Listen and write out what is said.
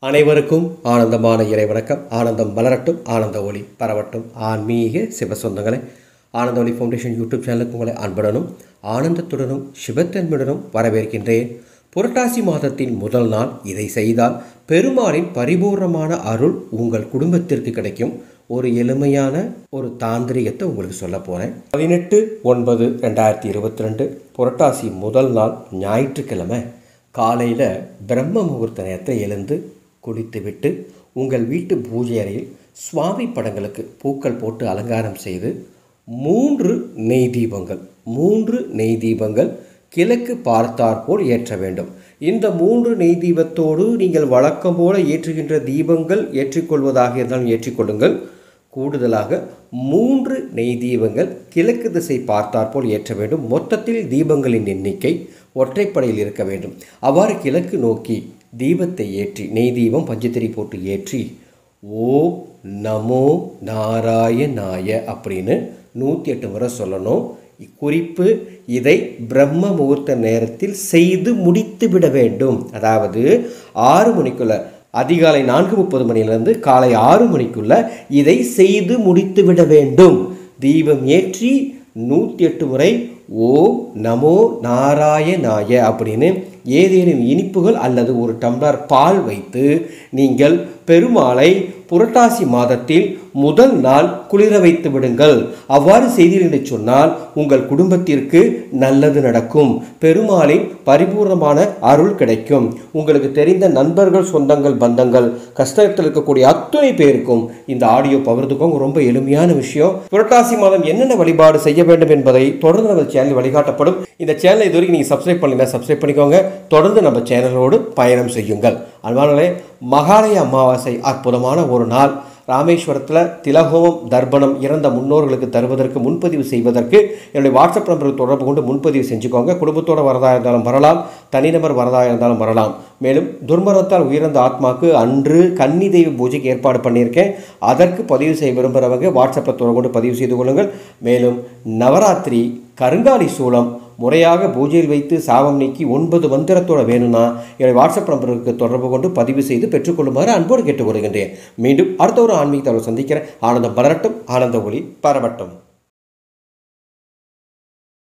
அனைவருக்கும் ஆனந்தமான இறை வணக்கம் ஆனந்தம் மலரட்டும் ஆனந்த ஒளி பரவட்டும் ஆன்மீக சிவ சொந்தங்களை ஆனந்த ஒளி ஃபவுண்டேஷன் யூடியூப் சேனலுக்கு உங்களை அன்புடனும் ஆனந்தத்துடனும் சிவத்தன்மையுடனும் வரவேற்கின்றேன் புரட்டாசி மாதத்தின் முதல் நாள் இதை செய்தால் பெருமாளின் பரிபூர்ணமான அருள் உங்கள் குடும்பத்திற்கு கிடைக்கும் ஒரு எளிமையான ஒரு தாந்திரிகத்தை உங்களுக்கு சொல்ல போகிறேன் பதினெட்டு ஒன்பது ரெண்டாயிரத்தி இருபத்தி ரெண்டு புரட்டாசி முதல் நாள் ஞாயிற்றுக்கிழமை காலையில் பிரம்ம முகூர்த்த நேரத்தில் எழுந்து குளித்துவிட்டு உங்கள் வீட்டு பூஜை அறையில் சுவாமி படங்களுக்கு பூக்கள் போட்டு அலங்காரம் செய்து மூன்று நெய் தீபங்கள் மூன்று நெய் தீபங்கள் கிழக்கு பார்த்தாற்போல் ஏற்ற வேண்டும் இந்த மூன்று நெய் தீபத்தோடு நீங்கள் வழக்கம் போல ஏற்றுகின்ற தீபங்கள் ஏற்றிக்கொள்வதாக இருந்தாலும் ஏற்றிக்கொள்ளுங்கள் கூடுதலாக மூன்று நெய் தீபங்கள் கிழக்கு திசை பார்த்தாற்போல் ஏற்ற வேண்டும் மொத்தத்தில் தீபங்களின் எண்ணிக்கை ஒற்றைப்படையில் இருக்க வேண்டும் அவ்வாறு கிழக்கு நோக்கி தீபத்தை ஏற்றி நெய் தீபம் பஞ்சத்திரி போட்டு ஏற்றி ஓம் நமோ நாராயணாய அப்படின்னு நூற்றி எட்டு முறை சொல்லணும் குறிப்பு இதை பிரம்ம முகூர்த்த நேரத்தில் செய்து முடித்து விட வேண்டும் அதாவது ஆறு மணிக்குள்ள அதிகாலை நான்கு முப்பது மணியிலிருந்து காலை ஆறு மணிக்குள்ள இதை செய்து முடித்து விட வேண்டும் தீபம் ஏற்றி நூற்றி எட்டு முறை ஓம் நமோ நாராயணாய அப்படின்னு ஏதேனும் இனிப்புகள் அல்லது ஒரு டம்ளர் பால் வைத்து நீங்கள் பெருமாளை புரட்டாசி மாதத்தில் முதல் நாள் குளிர வைத்து விடுங்கள் அவ்வாறு செய்தீர்கள் என்று சொன்னால் உங்கள் குடும்பத்திற்கு நல்லது நடக்கும் பெருமாளின் பரிபூர்ணமான அருள் கிடைக்கும் உங்களுக்கு தெரிந்த நண்பர்கள் சொந்தங்கள் பந்தங்கள் கஷ்டத்தில் இருக்கக்கூடிய அத்துணை பேருக்கும் இந்த ஆடியோ பகிர்ந்துக்கோங்க ரொம்ப எளிமையான விஷயம் புரட்டாசி மாதம் என்னென்ன வழிபாடு செய்ய வேண்டும் என்பதை தொடர்ந்து நம்ம சேனல் வழிகாட்டப்படும் இந்த சேனலை இது வரைக்கும் நீங்கள் சப்ஸ்கிரைப் பண்ணல சப்ஸ்கிரைப் பண்ணிக்கோங்க தொடர்ந்து நம்ம சேனலோடு பயணம் செய்யுங்கள் அன்பானே மகாலய அமாவாசை அற்புதமான ஒரு நாள் ராமேஸ்வரத்தில் திலகோமம் தர்ப்பணம் இறந்த முன்னோர்களுக்கு தருவதற்கு முன்பதிவு செய்வதற்கு என்னுடைய வாட்ஸ்அப் நம்பருக்கு தொடர்பு கொண்டு முன்பதிவு செஞ்சுக்கோங்க குடும்பத்தோடு வரதா இருந்தாலும் வரலாம் தனிநபர் வரதா இருந்தாலும் வரலாம் மேலும் துர்மரணத்தால் உயிர்ந்த ஆத்மாக்கு அன்று கன்னி தெய்வ பூஜைக்கு ஏற்பாடு பண்ணியிருக்கேன் அதற்கு பதிவு செய்ய விரும்புகிறவங்க வாட்ஸ்அப்பில் தொடர்பு கொண்டு பதிவு செய்து கொள்ளுங்கள் மேலும் நவராத்திரி கருங்காலி சூளம் முறையாக பூஜையில் வைத்து சாபம் நீக்கி ஒன்பது மந்திரத்தோட வேணும்னா என்னுடைய வாட்ஸ்அப் நம்பருக்கு தொடர்பு கொண்டு பதிவு செய்து பெற்றுக்கொள்ளுமாறு அன்போடு கேட்டுக்கொள்கின்றேன் மீண்டும் அடுத்த ஒரு ஆன்மீக தகவல் சந்திக்கிறேன் ஆனந்தம் பலரட்டும் ஆனந்த ஒளி பரவட்டும்